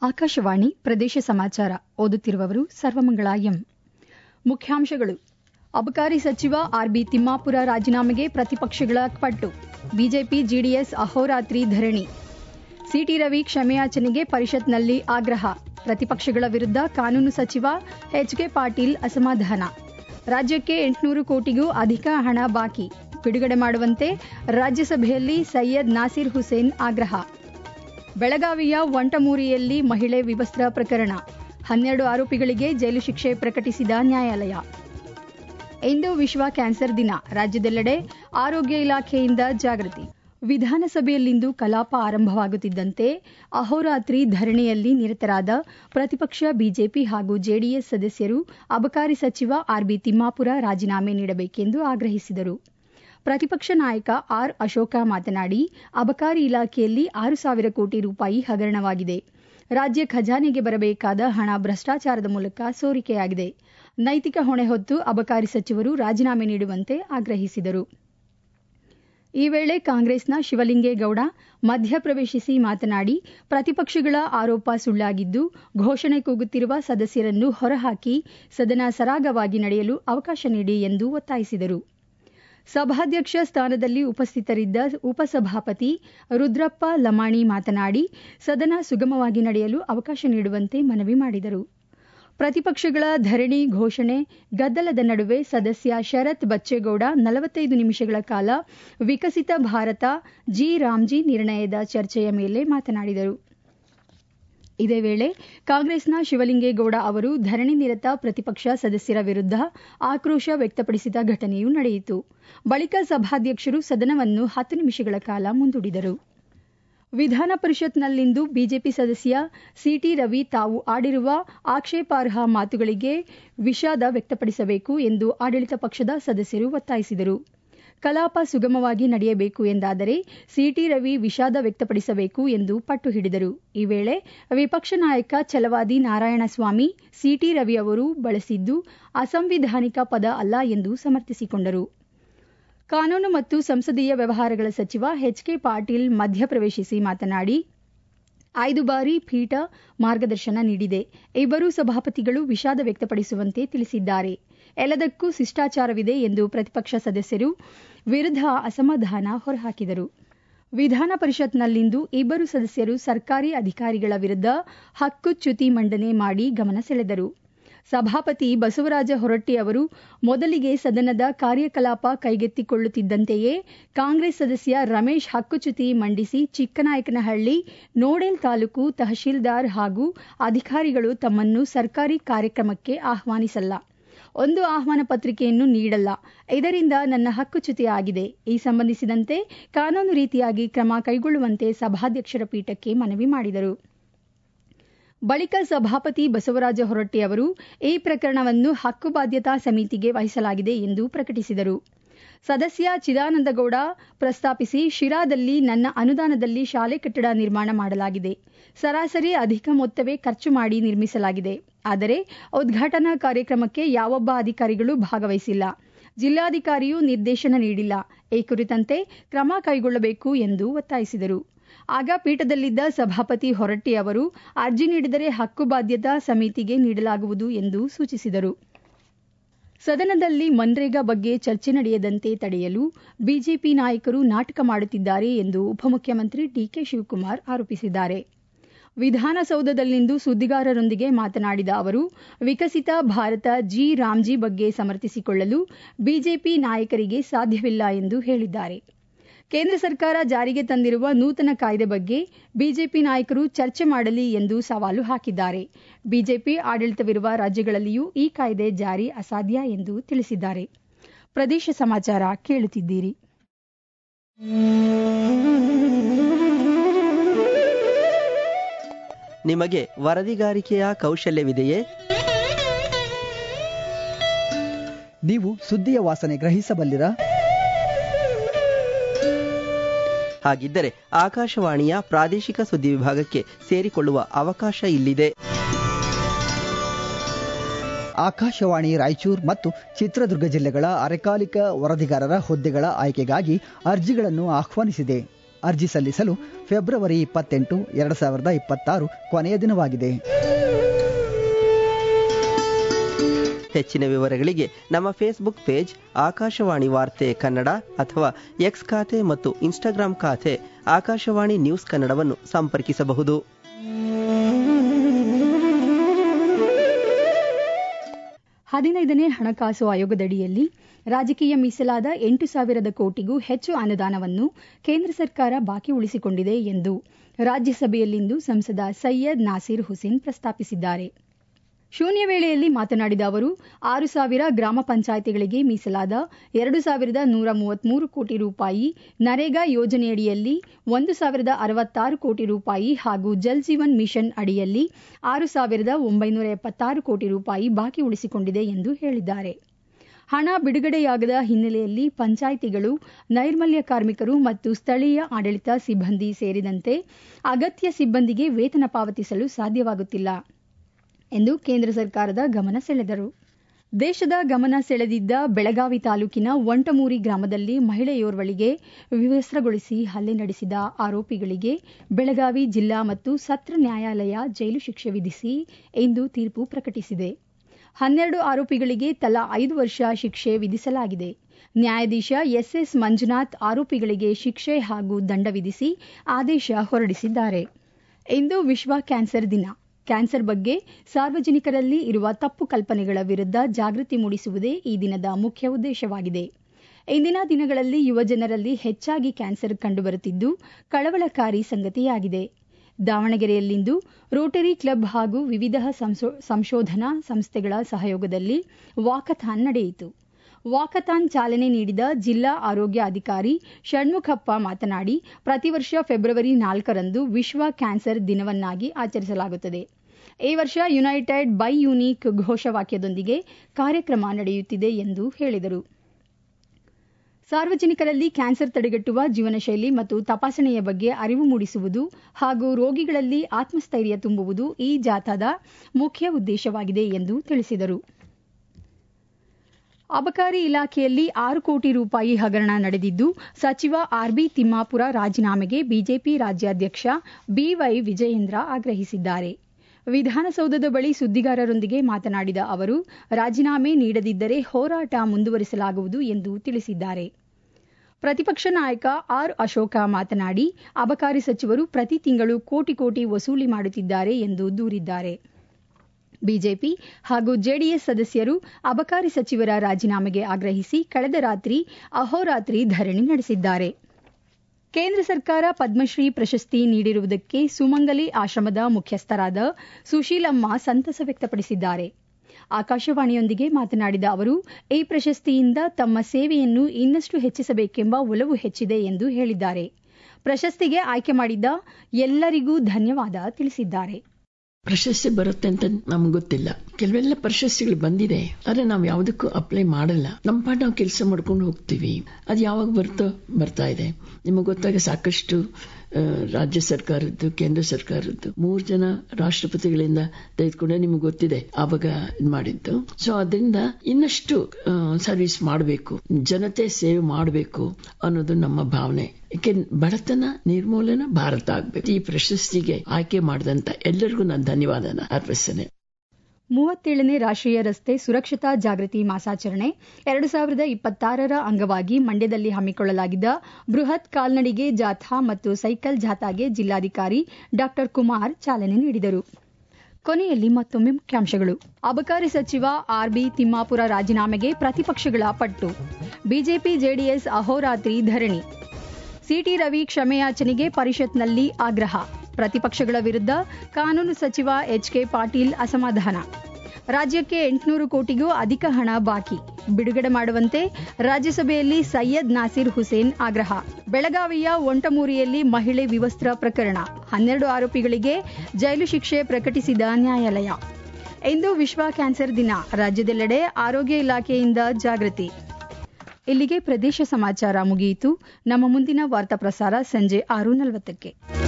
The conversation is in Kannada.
ಆಕಾಶವಾಣಿ ಪ್ರದೇಶ ಸಮಾಚಾರ ಓದುತ್ತಿರುವವರು ಸರ್ವಮಂಗಳ ಎಂ ಮುಖ್ಯಾಂಶಗಳು ಅಬಕಾರಿ ಸಚಿವ ಆರ್ಬಿ ತಿಮ್ಮಾಪುರ ರಾಜೀನಾಮೆಗೆ ಪ್ರತಿಪಕ್ಷಗಳ ಪಟ್ಟು ಬಿಜೆಪಿ ಜೆಡಿಎಸ್ ಅಹೋರಾತ್ರಿ ಧರಣಿ ಸಿಟಿ ರವಿ ಕ್ಷಮೆಯಾಚನೆಗೆ ಪರಿಷತ್ನಲ್ಲಿ ಆಗ್ರಹ ಪ್ರತಿಪಕ್ಷಗಳ ವಿರುದ್ಧ ಕಾನೂನು ಸಚಿವ ಎಚ್ಕೆ ಪಾಟೀಲ್ ಅಸಮಾಧಾನ ರಾಜ್ಯಕ್ಕೆ ಎಂಟುನೂರು ಕೋಟಿಗೂ ಅಧಿಕ ಹಣ ಬಾಕಿ ಬಿಡುಗಡೆ ಮಾಡುವಂತೆ ರಾಜ್ಯಸಭೆಯಲ್ಲಿ ಸೈಯದ್ ನಾಸೀರ್ ಹುಸೇನ್ ಆಗ್ರಹ ಬೆಳಗಾವಿಯ ವಂಟಮೂರಿಯಲ್ಲಿ ಮಹಿಳೆ ವಿವಸ್ತ್ರ ಪ್ರಕರಣ ಹನ್ನೆರಡು ಆರೋಪಿಗಳಿಗೆ ಜೈಲು ಶಿಕ್ಷೆ ಪ್ರಕಟಿಸಿದ ನ್ಯಾಯಾಲಯ ಇಂದು ವಿಶ್ವ ಕ್ಯಾನ್ಸರ್ ದಿನ ರಾಜ್ಯದೆಲ್ಲೆಡೆ ಆರೋಗ್ಯ ಇಲಾಖೆಯಿಂದ ಜಾಗೃತಿ ವಿಧಾನಸಭೆಯಲ್ಲಿಂದು ಕಲಾಪ ಆರಂಭವಾಗುತ್ತಿದ್ದಂತೆ ಅಹೋರಾತ್ರಿ ಧರಣಿಯಲ್ಲಿ ನಿರತರಾದ ಪ್ರತಿಪಕ್ಷ ಬಿಜೆಪಿ ಹಾಗೂ ಜೆಡಿಎಸ್ ಸದಸ್ಯರು ಅಬಕಾರಿ ಸಚಿವ ಆರ್ಬಿ ತಿಮ್ಮಾಪುರ ರಾಜೀನಾಮೆ ನೀಡಬೇಕೆಂದು ಆಗ್ರಹಿಸಿದರು ಪ್ರತಿಪಕ್ಷ ನಾಯಕ ಆರ್ ಅಶೋಕ ಮಾತನಾಡಿ ಅಬಕಾರಿ ಇಲಾಖೆಯಲ್ಲಿ ಆರು ಸಾವಿರ ಕೋಟಿ ರೂಪಾಯಿ ಹಗರಣವಾಗಿದೆ ರಾಜ್ಯ ಖಜಾನೆಗೆ ಬರಬೇಕಾದ ಹಣ ಭ್ರಷ್ಟಾಚಾರದ ಮೂಲಕ ಸೋರಿಕೆಯಾಗಿದೆ ನೈತಿಕ ಹೊಣೆ ಹೊತ್ತು ಅಬಕಾರಿ ಸಚಿವರು ರಾಜೀನಾಮೆ ನೀಡುವಂತೆ ಆಗ್ರಹಿಸಿದರು ಈ ವೇಳೆ ಕಾಂಗ್ರೆಸ್ನ ಶಿವಲಿಂಗೇಗೌಡ ಮಧ್ಯಪ್ರವೇಶಿಸಿ ಮಾತನಾಡಿ ಪ್ರತಿಪಕ್ಷಗಳ ಆರೋಪ ಸುಳ್ಳಾಗಿದ್ದು ಘೋಷಣೆ ಕೂಗುತ್ತಿರುವ ಸದಸ್ಯರನ್ನು ಹೊರಹಾಕಿ ಸದನ ಸರಾಗವಾಗಿ ನಡೆಯಲು ಅವಕಾಶ ನೀಡಿ ಎಂದು ಒತ್ತಾಯಿಸಿದರು ಸಭಾಧ್ಯಕ್ಷ ಸ್ಥಾನದಲ್ಲಿ ಉಪಸ್ಥಿತರಿದ್ದ ಉಪಸಭಾಪತಿ ರುದ್ರಪ್ಪ ಲಮಾಣಿ ಮಾತನಾಡಿ ಸದನ ಸುಗಮವಾಗಿ ನಡೆಯಲು ಅವಕಾಶ ನೀಡುವಂತೆ ಮನವಿ ಮಾಡಿದರು ಪ್ರತಿಪಕ್ಷಗಳ ಧರಣಿ ಘೋಷಣೆ ಗದ್ದಲದ ನಡುವೆ ಸದಸ್ಯ ಶರತ್ ಬಚ್ಚೇಗೌಡ ನಲವತ್ತೈದು ನಿಮಿಷಗಳ ಕಾಲ ವಿಕಸಿತ ಭಾರತ ಜಿ ರಾಮ್ಜಿ ನಿರ್ಣಯದ ಚರ್ಚೆಯ ಮೇಲೆ ಮಾತನಾಡಿದರು ಇದೇ ವೇಳೆ ಕಾಂಗ್ರೆಸ್ನ ಶಿವಲಿಂಗೇಗೌಡ ಅವರು ಧರಣಿ ನಿರತ ಪ್ರತಿಪಕ್ಷ ಸದಸ್ಯರ ವಿರುದ್ಧ ಆಕ್ರೋಶ ವ್ಯಕ್ತಪಡಿಸಿದ ಘಟನೆಯೂ ನಡೆಯಿತು ಬಳಿಕ ಸಭಾಧ್ಯಕ್ಷರು ಸದನವನ್ನು ಹತ್ತು ನಿಮಿಷಗಳ ಕಾಲ ಮುಂದೂಡಿದರು ವಿಧಾನ ಪರಿಷತ್ನಲ್ಲಿಂದು ಬಿಜೆಪಿ ಸದಸ್ಯ ಸಿಟಿ ರವಿ ತಾವು ಆಡಿರುವ ಆಕ್ಷೇಪಾರ್ಹ ಮಾತುಗಳಿಗೆ ವಿಷಾದ ವ್ಯಕ್ತಪಡಿಸಬೇಕು ಎಂದು ಆಡಳಿತ ಪಕ್ಷದ ಸದಸ್ಯರು ಒತ್ತಾಯಿಸಿದರು ಕಲಾಪ ಸುಗಮವಾಗಿ ನಡೆಯಬೇಕು ಎಂದಾದರೆ ಸಿಟಿ ರವಿ ವಿಷಾದ ವ್ಯಕ್ತಪಡಿಸಬೇಕು ಎಂದು ಪಟ್ಟು ಹಿಡಿದರು ಈ ವೇಳೆ ವಿಪಕ್ಷ ನಾಯಕ ಛಲವಾದಿ ನಾರಾಯಣಸ್ವಾಮಿ ಸಿಟಿ ರವಿ ಅವರು ಬಳಸಿದ್ದು ಅಸಂವಿಧಾನಿಕ ಪದ ಅಲ್ಲ ಎಂದು ಸಮರ್ಥಿಸಿಕೊಂಡರು ಕಾನೂನು ಮತ್ತು ಸಂಸದೀಯ ವ್ಯವಹಾರಗಳ ಸಚಿವ ಎಚ್ಕೆ ಪಾಟೀಲ್ ಮಧ್ಯಪ್ರವೇಶಿಸಿ ಮಾತನಾಡಿ ಐದು ಬಾರಿ ಪೀಠ ಮಾರ್ಗದರ್ಶನ ನೀಡಿದೆ ಇಬ್ಬರೂ ಸಭಾಪತಿಗಳು ವಿಷಾದ ವ್ಯಕ್ತಪಡಿಸುವಂತೆ ತಿಳಿಸಿದ್ದಾರೆ ಎಲ್ಲದಕ್ಕೂ ಶಿಷ್ಟಾಚಾರವಿದೆ ಎಂದು ಪ್ರತಿಪಕ್ಷ ಸದಸ್ಯರು ವಿರುದ್ಧ ಅಸಮಾಧಾನ ಹೊರಹಾಕಿದರು ವಿಧಾನ ಪರಿಷತ್ನಲ್ಲಿಂದು ಇಬ್ಬರು ಸದಸ್ಯರು ಸರ್ಕಾರಿ ಅಧಿಕಾರಿಗಳ ವಿರುದ್ಧ ಹಕ್ಕುಚ್ಯುತಿ ಮಂಡನೆ ಮಾಡಿ ಗಮನ ಸೆಳೆದರು ಸಭಾಪತಿ ಬಸವರಾಜ ಹೊರಟ್ಟಿ ಅವರು ಮೊದಲಿಗೆ ಸದನದ ಕಾರ್ಯಕಲಾಪ ಕೈಗೆತ್ತಿಕೊಳ್ಳುತ್ತಿದ್ದಂತೆಯೇ ಕಾಂಗ್ರೆಸ್ ಸದಸ್ಯ ರಮೇಶ್ ಹಕ್ಕುಚ್ಯುತಿ ಮಂಡಿಸಿ ಚಿಕ್ಕನಾಯಕನಹಳ್ಳಿ ನೋಡೆಲ್ ತಾಲೂಕು ತಹಶೀಲ್ದಾರ್ ಹಾಗೂ ಅಧಿಕಾರಿಗಳು ತಮ್ಮನ್ನು ಸರ್ಕಾರಿ ಕಾರ್ಯಕ್ರಮಕ್ಕೆ ಆಹ್ವಾನಿಸಲ್ಲ ಒಂದು ಆಹ್ವಾನ ಪತ್ರಿಕೆಯನ್ನು ನೀಡಲ್ಲ ಇದರಿಂದ ನನ್ನ ಹಕ್ಕುಚ್ಯುತಿ ಆಗಿದೆ ಈ ಸಂಬಂಧಿಸಿದಂತೆ ಕಾನೂನು ರೀತಿಯಾಗಿ ಕ್ರಮ ಕೈಗೊಳ್ಳುವಂತೆ ಸಭಾಧ್ಯಕ್ಷರ ಪೀಠಕ್ಕೆ ಮನವಿ ಮಾಡಿದರು ಬಳಿಕ ಸಭಾಪತಿ ಬಸವರಾಜ ಹೊರಟ್ಟಿ ಅವರು ಈ ಪ್ರಕರಣವನ್ನು ಹಕ್ಕು ಬಾಧ್ಯತಾ ಸಮಿತಿಗೆ ವಹಿಸಲಾಗಿದೆ ಎಂದು ಪ್ರಕಟಿಸಿದರು ಸದಸ್ಯ ಚಿದಾನಂದಗೌಡ ಪ್ರಸ್ತಾಪಿಸಿ ಶಿರಾದಲ್ಲಿ ನನ್ನ ಅನುದಾನದಲ್ಲಿ ಶಾಲೆ ಕಟ್ಟಡ ನಿರ್ಮಾಣ ಮಾಡಲಾಗಿದೆ ಸರಾಸರಿ ಅಧಿಕ ಮೊತ್ತವೇ ಖರ್ಚು ಮಾಡಿ ನಿರ್ಮಿಸಲಾಗಿದೆ ಆದರೆ ಉದ್ಘಾಟನಾ ಕಾರ್ಯಕ್ರಮಕ್ಕೆ ಯಾವೊಬ್ಬ ಅಧಿಕಾರಿಗಳು ಭಾಗವಹಿಸಿಲ್ಲ ಜಿಲ್ಲಾಧಿಕಾರಿಯೂ ನಿರ್ದೇಶನ ನೀಡಿಲ್ಲ ಈ ಕುರಿತಂತೆ ಕ್ರಮ ಕೈಗೊಳ್ಳಬೇಕು ಎಂದು ಒತ್ತಾಯಿಸಿದರು ಆಗ ಪೀಠದಲ್ಲಿದ್ದ ಸಭಾಪತಿ ಹೊರಟ್ಟಿ ಅವರು ಅರ್ಜಿ ನೀಡಿದರೆ ಹಕ್ಕು ಬಾಧ್ಯತಾ ಸಮಿತಿಗೆ ನೀಡಲಾಗುವುದು ಎಂದು ಸೂಚಿಸಿದರು ಸದನದಲ್ಲಿ ಮನ್ರೇಗಾ ಬಗ್ಗೆ ಚರ್ಚೆ ನಡೆಯದಂತೆ ತಡೆಯಲು ಬಿಜೆಪಿ ನಾಯಕರು ನಾಟಕ ಮಾಡುತ್ತಿದ್ದಾರೆ ಎಂದು ಉಪಮುಖ್ಯಮಂತ್ರಿ ಡಿಕೆ ಶಿವಕುಮಾರ್ ಆರೋಪಿಸಿದ್ದಾರೆ ವಿಧಾನಸೌಧದಲ್ಲಿಂದು ಸುದ್ದಿಗಾರರೊಂದಿಗೆ ಮಾತನಾಡಿದ ಅವರು ವಿಕಸಿತ ಭಾರತ ಜಿ ರಾಮ್ಜಿ ಬಗ್ಗೆ ಸಮರ್ಥಿಸಿಕೊಳ್ಳಲು ಬಿಜೆಪಿ ನಾಯಕರಿಗೆ ಸಾಧ್ಯವಿಲ್ಲ ಎಂದು ಹೇಳಿದ್ದಾರೆ ಕೇಂದ್ರ ಸರ್ಕಾರ ಜಾರಿಗೆ ತಂದಿರುವ ನೂತನ ಕಾಯ್ದೆ ಬಗ್ಗೆ ಬಿಜೆಪಿ ನಾಯಕರು ಚರ್ಚೆ ಮಾಡಲಿ ಎಂದು ಸವಾಲು ಹಾಕಿದ್ದಾರೆ ಬಿಜೆಪಿ ಆಡಳಿತವಿರುವ ರಾಜ್ಯಗಳಲ್ಲಿಯೂ ಈ ಕಾಯ್ದೆ ಜಾರಿ ಅಸಾಧ್ಯ ಎಂದು ತಿಳಿಸಿದ್ದಾರೆ ಪ್ರದೇಶ ಸಮಾಚಾರ ಕೇಳುತ್ತಿದ್ದೀರಿ ನಿಮಗೆ ವರದಿಗಾರಿಕೆಯ ಕೌಶಲ್ಯವಿದೆಯೇ ನೀವು ಸುದ್ದಿಯ ವಾಸನೆ ಗ್ರಹಿಸಬಲ್ಲಿರಾ ಹಾಗಿದ್ದರೆ ಆಕಾಶವಾಣಿಯ ಪ್ರಾದೇಶಿಕ ಸುದ್ದಿ ವಿಭಾಗಕ್ಕೆ ಸೇರಿಕೊಳ್ಳುವ ಅವಕಾಶ ಇಲ್ಲಿದೆ ಆಕಾಶವಾಣಿ ರಾಯಚೂರು ಮತ್ತು ಚಿತ್ರದುರ್ಗ ಜಿಲ್ಲೆಗಳ ಅರೆಕಾಲಿಕ ವರದಿಗಾರರ ಹುದ್ದೆಗಳ ಆಯ್ಕೆಗಾಗಿ ಅರ್ಜಿಗಳನ್ನು ಆಹ್ವಾನಿಸಿದೆ ಅರ್ಜಿ ಸಲ್ಲಿಸಲು ಫೆಬ್ರವರಿ ಇಪ್ಪತ್ತೆಂಟು ಎರಡು ಸಾವಿರದ ಇಪ್ಪತ್ತಾರು ಕೊನೆಯ ದಿನವಾಗಿದೆ ಹೆಚ್ಚಿನ ವಿವರಗಳಿಗೆ ನಮ್ಮ ಫೇಸ್ಬುಕ್ ಪೇಜ್ ಆಕಾಶವಾಣಿ ವಾರ್ತೆ ಕನ್ನಡ ಅಥವಾ ಎಕ್ಸ್ ಖಾತೆ ಮತ್ತು ಇನ್ಸ್ಟಾಗ್ರಾಂ ಖಾತೆ ಆಕಾಶವಾಣಿ ನ್ಯೂಸ್ ಕನ್ನಡವನ್ನು ಸಂಪರ್ಕಿಸಬಹುದು ಹದಿನೈದನೇ ಹಣಕಾಸು ಆಯೋಗದಡಿಯಲ್ಲಿ ರಾಜಕೀಯ ಮೀಸಲಾದ ಎಂಟು ಸಾವಿರದ ಕೋಟಿಗೂ ಹೆಚ್ಚು ಅನುದಾನವನ್ನು ಕೇಂದ್ರ ಸರ್ಕಾರ ಬಾಕಿ ಉಳಿಸಿಕೊಂಡಿದೆ ಎಂದು ರಾಜ್ಯಸಭೆಯಲ್ಲಿಂದು ಸಂಸದ ಸೈಯದ್ ನಾಸೀರ್ ಹುಸೇನ್ ಪ್ರಸ್ತಾಪಿಸಿದ್ದಾರೆ ಶೂನ್ಯ ವೇಳೆಯಲ್ಲಿ ಮಾತನಾಡಿದ ಅವರು ಆರು ಸಾವಿರ ಗ್ರಾಮ ಪಂಚಾಯಿತಿಗಳಿಗೆ ಮೀಸಲಾದ ಎರಡು ಸಾವಿರದ ನೂರ ಮೂವತ್ಮೂರು ಕೋಟಿ ರೂಪಾಯಿ ನರೇಗಾ ಯೋಜನೆಯಡಿಯಲ್ಲಿ ಒಂದು ಸಾವಿರದ ಅರವತ್ತಾರು ಕೋಟಿ ರೂಪಾಯಿ ಹಾಗೂ ಜಲ್ ಜೀವನ್ ಮಿಷನ್ ಅಡಿಯಲ್ಲಿ ಆರು ಸಾವಿರದ ಒಂಬೈನೂರ ಎಪ್ಪತ್ತಾರು ಕೋಟಿ ರೂಪಾಯಿ ಬಾಕಿ ಉಳಿಸಿಕೊಂಡಿದೆ ಎಂದು ಹೇಳಿದ್ದಾರೆ ಹಣ ಬಿಡುಗಡೆಯಾಗದ ಹಿನ್ನೆಲೆಯಲ್ಲಿ ಪಂಚಾಯಿತಿಗಳು ನೈರ್ಮಲ್ಯ ಕಾರ್ಮಿಕರು ಮತ್ತು ಸ್ಥಳೀಯ ಆಡಳಿತ ಸಿಬ್ಬಂದಿ ಸೇರಿದಂತೆ ಅಗತ್ಯ ಸಿಬ್ಬಂದಿಗೆ ವೇತನ ಪಾವತಿಸಲು ಸಾಧ್ಯವಾಗುತ್ತಿಲ್ಲ ಎಂದು ಕೇಂದ್ರ ಸರ್ಕಾರದ ಗಮನ ಸೆಳೆದರು ದೇಶದ ಗಮನ ಸೆಳೆದಿದ್ದ ಬೆಳಗಾವಿ ತಾಲೂಕಿನ ಒಂಟಮೂರಿ ಗ್ರಾಮದಲ್ಲಿ ಮಹಿಳೆಯೋರ್ವಳಿಗೆ ವಿವಸ್ತ್ರಗೊಳಿಸಿ ಹಲ್ಲೆ ನಡೆಸಿದ ಆರೋಪಿಗಳಿಗೆ ಬೆಳಗಾವಿ ಜಿಲ್ಲಾ ಮತ್ತು ಸತ್ರ ನ್ಯಾಯಾಲಯ ಜೈಲು ಶಿಕ್ಷೆ ವಿಧಿಸಿ ಇಂದು ತೀರ್ಪು ಪ್ರಕಟಿಸಿದೆ ಹನ್ನೆರಡು ಆರೋಪಿಗಳಿಗೆ ತಲಾ ಐದು ವರ್ಷ ಶಿಕ್ಷೆ ವಿಧಿಸಲಾಗಿದೆ ನ್ಯಾಯಾಧೀಶ ಎಸ್ಎಸ್ ಮಂಜುನಾಥ್ ಆರೋಪಿಗಳಿಗೆ ಶಿಕ್ಷೆ ಹಾಗೂ ದಂಡ ವಿಧಿಸಿ ಆದೇಶ ಹೊರಡಿಸಿದ್ದಾರೆ ಇಂದು ವಿಶ್ವ ಕ್ಯಾನ್ಸರ್ ದಿನ ಕ್ಯಾನ್ಸರ್ ಬಗ್ಗೆ ಸಾರ್ವಜನಿಕರಲ್ಲಿ ಇರುವ ತಪ್ಪು ಕಲ್ಪನೆಗಳ ವಿರುದ್ಧ ಜಾಗೃತಿ ಮೂಡಿಸುವುದೇ ಈ ದಿನದ ಮುಖ್ಯ ಉದ್ದೇಶವಾಗಿದೆ ಇಂದಿನ ದಿನಗಳಲ್ಲಿ ಯುವಜನರಲ್ಲಿ ಹೆಚ್ಚಾಗಿ ಕ್ಯಾನ್ಸರ್ ಕಂಡುಬರುತ್ತಿದ್ದು ಕಳವಳಕಾರಿ ಸಂಗತಿಯಾಗಿದೆ ದಾವಣಗೆರೆಯಲ್ಲಿಂದು ರೋಟರಿ ಕ್ಲಬ್ ಹಾಗೂ ವಿವಿಧ ಸಂಶೋಧನಾ ಸಂಸ್ಥೆಗಳ ಸಹಯೋಗದಲ್ಲಿ ವಾಕಥಾನ್ ನಡೆಯಿತು ವಾಕಥಾನ್ ಚಾಲನೆ ನೀಡಿದ ಜಿಲ್ಲಾ ಆರೋಗ್ಯ ಅಧಿಕಾರಿ ಷಣ್ಮುಖಪ್ಪ ಮಾತನಾಡಿ ಪ್ರತಿ ವರ್ಷ ಫೆಬ್ರವರಿ ನಾಲ್ಕರಂದು ವಿಶ್ವ ಕ್ಯಾನ್ಸರ್ ದಿನವನ್ನಾಗಿ ಆಚರಿಸಲಾಗುತ್ತದೆ ಈ ವರ್ಷ ಯುನೈಟೆಡ್ ಬೈ ಯೂನಿಕ್ ಘೋಷವಾಕ್ಯದೊಂದಿಗೆ ಕಾರ್ಯಕ್ರಮ ನಡೆಯುತ್ತಿದೆ ಎಂದು ಹೇಳಿದರು ಸಾರ್ವಜನಿಕರಲ್ಲಿ ಕ್ಯಾನ್ಸರ್ ತಡೆಗಟ್ಟುವ ಜೀವನಶೈಲಿ ಮತ್ತು ತಪಾಸಣೆಯ ಬಗ್ಗೆ ಅರಿವು ಮೂಡಿಸುವುದು ಹಾಗೂ ರೋಗಿಗಳಲ್ಲಿ ಆತ್ಮಸ್ಥೈರ್ಯ ತುಂಬುವುದು ಈ ಜಾಥಾದ ಮುಖ್ಯ ಉದ್ದೇಶವಾಗಿದೆ ಎಂದು ತಿಳಿಸಿದರು ಅಬಕಾರಿ ಇಲಾಖೆಯಲ್ಲಿ ಆರು ಕೋಟಿ ರೂಪಾಯಿ ಹಗರಣ ನಡೆದಿದ್ದು ಸಚಿವ ಆರ್ಬಿ ತಿಮ್ಮಾಪುರ ರಾಜೀನಾಮೆಗೆ ಬಿಜೆಪಿ ರಾಜ್ಯಾಧ್ಯಕ್ಷ ಬಿವೈ ವಿಜಯೇಂದ್ರ ಆಗ್ರಹಿಸಿದ್ದಾರೆ ವಿಧಾನಸೌಧದ ಬಳಿ ಸುದ್ದಿಗಾರರೊಂದಿಗೆ ಮಾತನಾಡಿದ ಅವರು ರಾಜೀನಾಮೆ ನೀಡದಿದ್ದರೆ ಹೋರಾಟ ಮುಂದುವರಿಸಲಾಗುವುದು ಎಂದು ತಿಳಿಸಿದ್ದಾರೆ ಪ್ರತಿಪಕ್ಷ ನಾಯಕ ಆರ್ ಅಶೋಕ ಮಾತನಾಡಿ ಅಬಕಾರಿ ಸಚಿವರು ಪ್ರತಿ ತಿಂಗಳು ಕೋಟಿ ಕೋಟಿ ವಸೂಲಿ ಮಾಡುತ್ತಿದ್ದಾರೆ ಎಂದು ದೂರಿದ್ದಾರೆ ಬಿಜೆಪಿ ಹಾಗೂ ಜೆಡಿಎಸ್ ಸದಸ್ಯರು ಅಬಕಾರಿ ಸಚಿವರ ರಾಜೀನಾಮೆಗೆ ಆಗ್ರಹಿಸಿ ಕಳೆದ ರಾತ್ರಿ ಅಹೋರಾತ್ರಿ ಧರಣಿ ನಡೆಸಿದ್ದಾರೆ ಕೇಂದ್ರ ಸರ್ಕಾರ ಪದ್ಮಶ್ರೀ ಪ್ರಶಸ್ತಿ ನೀಡಿರುವುದಕ್ಕೆ ಸುಮಂಗಲಿ ಆಶ್ರಮದ ಮುಖ್ಯಸ್ಥರಾದ ಸುಶೀಲಮ್ಮ ಸಂತಸ ವ್ಯಕ್ತಪಡಿಸಿದ್ದಾರೆ ಆಕಾಶವಾಣಿಯೊಂದಿಗೆ ಮಾತನಾಡಿದ ಅವರು ಈ ಪ್ರಶಸ್ತಿಯಿಂದ ತಮ್ಮ ಸೇವೆಯನ್ನು ಇನ್ನಷ್ಟು ಹೆಚ್ಚಿಸಬೇಕೆಂಬ ಒಲವು ಹೆಚ್ಚಿದೆ ಎಂದು ಹೇಳಿದ್ದಾರೆ ಪ್ರಶಸ್ತಿಗೆ ಆಯ್ಕೆ ಮಾಡಿದ್ದ ಎಲ್ಲರಿಗೂ ಧನ್ಯವಾದ ತಿಳಿಸಿದ್ದಾರೆ ಪ್ರಶಸ್ತಿ ಬರುತ್ತೆ ಅಂತ ನಮ್ಗೆ ಗೊತ್ತಿಲ್ಲ ಕೆಲವೆಲ್ಲ ಪ್ರಶಸ್ತಿಗಳು ಬಂದಿದೆ ಆದ್ರೆ ನಾವು ಯಾವುದಕ್ಕೂ ಅಪ್ಲೈ ಮಾಡಲ್ಲ ನಮ್ಮ ಪಾಠ ನಾವು ಕೆಲಸ ಮಾಡ್ಕೊಂಡು ಹೋಗ್ತೀವಿ ಅದು ಯಾವಾಗ ಬರುತ್ತೋ ಬರ್ತಾ ಇದೆ ನಿಮಗೆ ಗೊತ್ತಾಗ ಸಾಕಷ್ಟು ರಾಜ್ಯ ಸರ್ಕಾರದ್ದು ಕೇಂದ್ರ ಸರ್ಕಾರದ್ದು ಮೂರು ಜನ ರಾಷ್ಟ್ರಪತಿಗಳಿಂದ ತೆಗೆದುಕೊಂಡೆ ನಿಮ್ಗೆ ಗೊತ್ತಿದೆ ಆವಾಗ ಇದು ಮಾಡಿದ್ದು ಸೊ ಅದರಿಂದ ಇನ್ನಷ್ಟು ಸರ್ವಿಸ್ ಮಾಡಬೇಕು ಜನತೆ ಸೇವೆ ಮಾಡಬೇಕು ಅನ್ನೋದು ನಮ್ಮ ಭಾವನೆ ಯಾಕೆ ಬಡತನ ನಿರ್ಮೂಲನ ಭಾರತ ಆಗ್ಬೇಕು ಈ ಪ್ರಶಸ್ತಿಗೆ ಆಯ್ಕೆ ಮಾಡಿದಂತ ಎಲ್ಲರಿಗೂ ನಾನು ಧನ್ಯವಾದನ ಅರ್ಪಿಸ್ತೇನೆ ಮೂವತ್ತೇಳನೇ ರಾಷ್ಟ್ರೀಯ ರಸ್ತೆ ಸುರಕ್ಷತಾ ಜಾಗೃತಿ ಮಾಸಾಚರಣೆ ಎರಡು ಸಾವಿರದ ಇಪ್ಪತ್ತಾರರ ಅಂಗವಾಗಿ ಮಂಡ್ಯದಲ್ಲಿ ಹಮ್ಮಿಕೊಳ್ಳಲಾಗಿದ್ದ ಬೃಹತ್ ಕಾಲ್ನಡಿಗೆ ಜಾಥಾ ಮತ್ತು ಸೈಕಲ್ ಜಾಥಾಗೆ ಜಿಲ್ಲಾಧಿಕಾರಿ ಡಾ ಕುಮಾರ್ ಚಾಲನೆ ನೀಡಿದರು ಕೊನೆಯಲ್ಲಿ ಮತ್ತೊಮ್ಮೆ ಮುಖ್ಯಾಂಶಗಳು ಅಬಕಾರಿ ಸಚಿವ ಆರ್ಬಿ ತಿಮ್ಮಾಪುರ ರಾಜೀನಾಮೆಗೆ ಪ್ರತಿಪಕ್ಷಗಳ ಪಟ್ಟು ಬಿಜೆಪಿ ಜೆಡಿಎಸ್ ಅಹೋರಾತ್ರಿ ಧರಣಿ ಸಿಟಿ ರವಿ ಕ್ಷಮೆಯಾಚನೆಗೆ ಪರಿಷತ್ನಲ್ಲಿ ಆಗ್ರಹ ಪ್ರತಿಪಕ್ಷಗಳ ವಿರುದ್ಧ ಕಾನೂನು ಸಚಿವ ಎಚ್ಕೆ ಪಾಟೀಲ್ ಅಸಮಾಧಾನ ರಾಜ್ಯಕ್ಕೆ ಎಂಟುನೂರು ಕೋಟಿಗೂ ಅಧಿಕ ಹಣ ಬಾಕಿ ಬಿಡುಗಡೆ ಮಾಡುವಂತೆ ರಾಜ್ಯಸಭೆಯಲ್ಲಿ ಸೈಯದ್ ನಾಸೀರ್ ಹುಸೇನ್ ಆಗ್ರಹ ಬೆಳಗಾವಿಯ ಒಂಟಮೂರಿಯಲ್ಲಿ ಮಹಿಳೆ ವಿವಸ್ತ್ರ ಪ್ರಕರಣ ಹನ್ನೆರಡು ಆರೋಪಿಗಳಿಗೆ ಜೈಲು ಶಿಕ್ಷೆ ಪ್ರಕಟಿಸಿದ ನ್ಯಾಯಾಲಯ ಇಂದು ವಿಶ್ವ ಕ್ಯಾನ್ಸರ್ ದಿನ ರಾಜ್ಯದೆಲ್ಲೆಡೆ ಆರೋಗ್ಯ ಇಲಾಖೆಯಿಂದ ಜಾಗೃತಿ ಇಲ್ಲಿಗೆ ಪ್ರದೇಶ ಸಮಾಚಾರ ಮುಗಿಯಿತು ನಮ್ಮ ಮುಂದಿನ ವಾರ್ತಾ ಪ್ರಸಾರ ಸಂಜೆ ಆರು ನಲವತ್ತಕ್ಕೆ